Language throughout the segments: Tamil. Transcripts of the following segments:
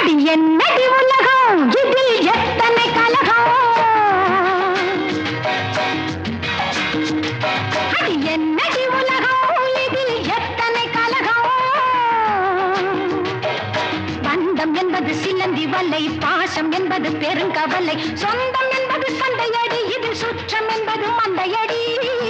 அடி என்னடி உலகம் இதில் எத்தனை கலகம் அடி என்னடி உலகம் இதில் எத்தனை கலகம் பந்தம் என்பது சிலந்தி வல்லை பாசம் என்பது பெருங்கவலை சொந்தம் என்பது சண்டையடி இது சுற்றம் என்பது மந்தையடி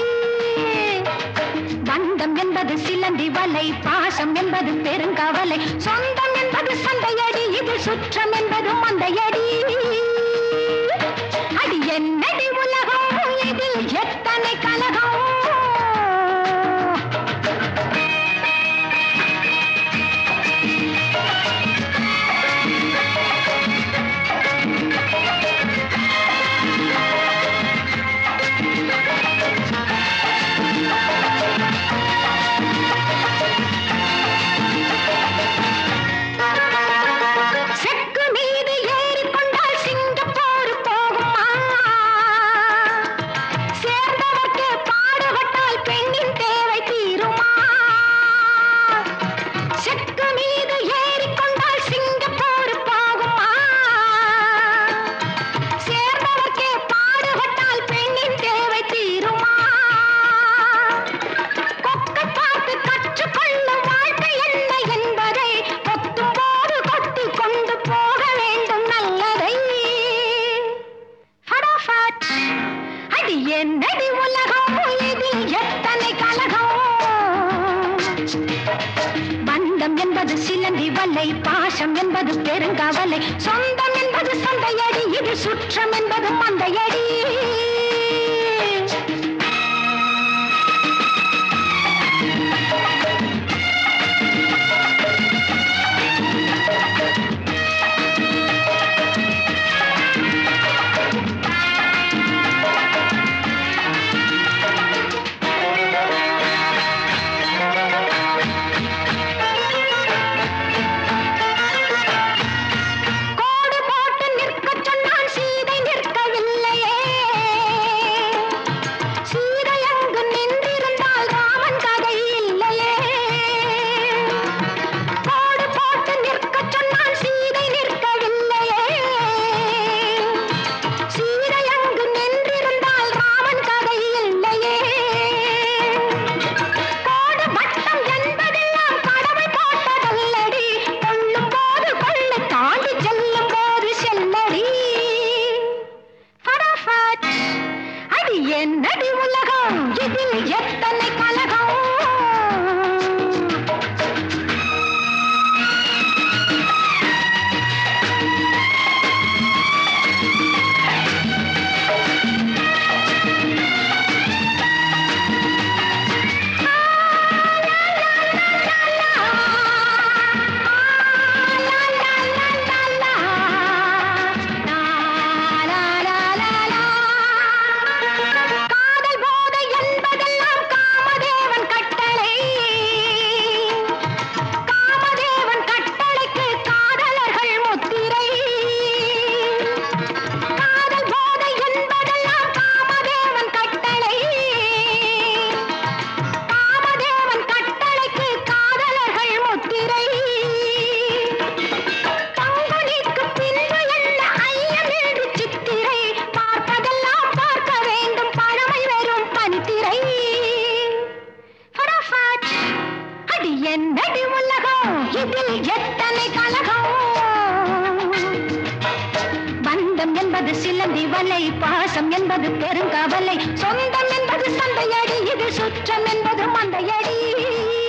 பந்தம் என்பது சிலந்தி வலை பாசம் என்பது பெருங்கவலை சொந்தம் என்பது சண்டையடி இது சுற்றம் என்பது மந்தையடி அடி என்னடி உலகம் இதில் எத்தனை கலகம் செக்கு மீது ஏறிக்கொண்டால் சிங்கப்பூர் போகுமா சேர்ந்தவர்க்கு பாடுபட்டால் பெண்ணின் தேவை தீருமா செக்கு மீது ஏறிக்கொண்டால் சிங்கப்பூர் போகுமா சேர்ந்தவர்க்கே பாடுபட்டால் பெண்ணின் தேவை தீருமா கொக்கை பார்த்து கற்றுக்கொள்ளும் வாழ்க்கை என்ன என்பதை கொத்தும் போது கொத்தி கொண்டு போக வேண்டும் நல்லதை ஃபடாஃபட். அடி என்னடி உலகம் இதில் எத்தனை கலகம் பந்தம் என்பது சிலந்தி வலை பாசம் என்பது பெருங்கவலை சொந்தம் என்பது சந்தையடி இது சுற்றம் என்பது மந்தையடி கோடு போட்டு நிற்கச் சொன்னால் சீதை நிற்கவில்லையே சீதை அங்கு நின்றிருந்தால் ராமன் கதை இல்லையே கோடு போட்டு நிற்கச் சொன்னால் சீதை நிற்கவில்லையே சீதை அங்கு நின்றிருந்தால் ராமன் கதை இல்லையே கோடு வட்டம் என்பதெல்லாம் கடவுள் போட்டதல்லடி கொள்ளும் போது கொள்ளு தாண்டி செல்லும் போது செல்லடி ஃபடாஃபட். அடி என்னடி உலகம் இதில் எத்தனை கலகம் காதல் போதை என்பதெல்லாம் காமதேவன் கட்டளை காமதேவன் கட்டளைக்கு காதலர்கள் முத்திரை காதல் போதை என்பதெல்லாம் காமதேவன் கட்டளை காமதேவன் கட்டளைக்கு காதலர்கள் முத்திரை பங்குனிக்கு பின்பு என்ன ஐயம் என்று சித்திரை பார்ப்பதெல்லாம் பார்க்க வேண்டும் பழமை வெறும் பனித்திரை ஃபடாஃபட். அடி என்னடி உலகம் இதில் எத்தனை கலகம் பந்தம் என்பது சிலந்தி வலை பாசம் என்பது பெருங்கவலை சொந்தம் என்பது சந்தையடி இது சுற்றம் என்பது மந்தையடி